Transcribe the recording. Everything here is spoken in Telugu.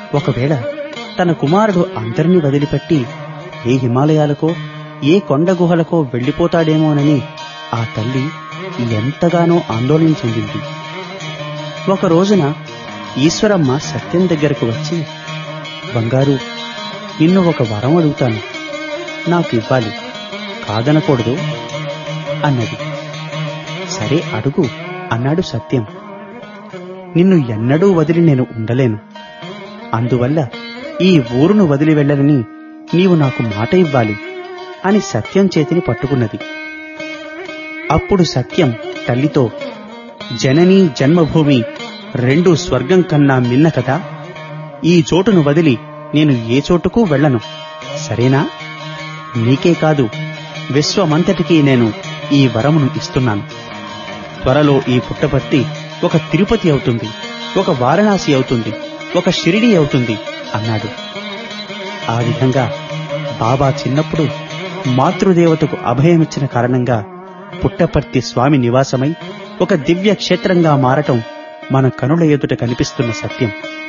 ఒకవేళ తన కుమారుడు అందరినీ వదిలిపెట్టి ఏ హిమాలయాలకో ఏ కొండ గుహలకో వెళ్ళిపోతాడేమోనని ఆ తల్లి ఎంతగానో ఆందోళన చెందింది ఒక రోజున ఈశ్వరమ్మ సత్యం దగ్గరకు వచ్చి బంగారు నిన్ను ఒక వరం అడుగుతాను నాకు ఇవ్వాలి కాదనకూడదు అన్నది సరే అడుగు అన్నాడు సత్యం నిన్ను ఎన్నడూ వదిలి నేను ఉండలేను అందువల్ల ఈ ఊరును వదిలి వెళ్ళనని నీవు నాకు మాట ఇవ్వాలి అని సత్యం చేతిని పట్టుకున్నది అప్పుడు సత్యం తల్లితో జననీ జన్మభూమి రెండు స్వర్గం కన్నా మిన్న కదా ఈ చోటును వదిలి నేను ఏ చోటుకు వెళ్ళను సరేనా నీకే కాదు విశ్వమంతటికీ నేను ఈ వరమును ఇస్తున్నాను త్వరలో ఈ పుట్టపర్తి ఒక తిరుపతి అవుతుంది ఒక వారణాసి అవుతుంది ఒక షిరిడి అవుతుంది అన్నాడు ఆ విధంగా బాబా చిన్నప్పుడు మాతృదేవతకు అభయమిచ్చిన కారణంగా పుట్టపర్తి స్వామి నివాసమై ఒక దివ్య క్షేత్రంగా మారటం మన కనుల ఎదుట కనిపిస్తున్న సత్యం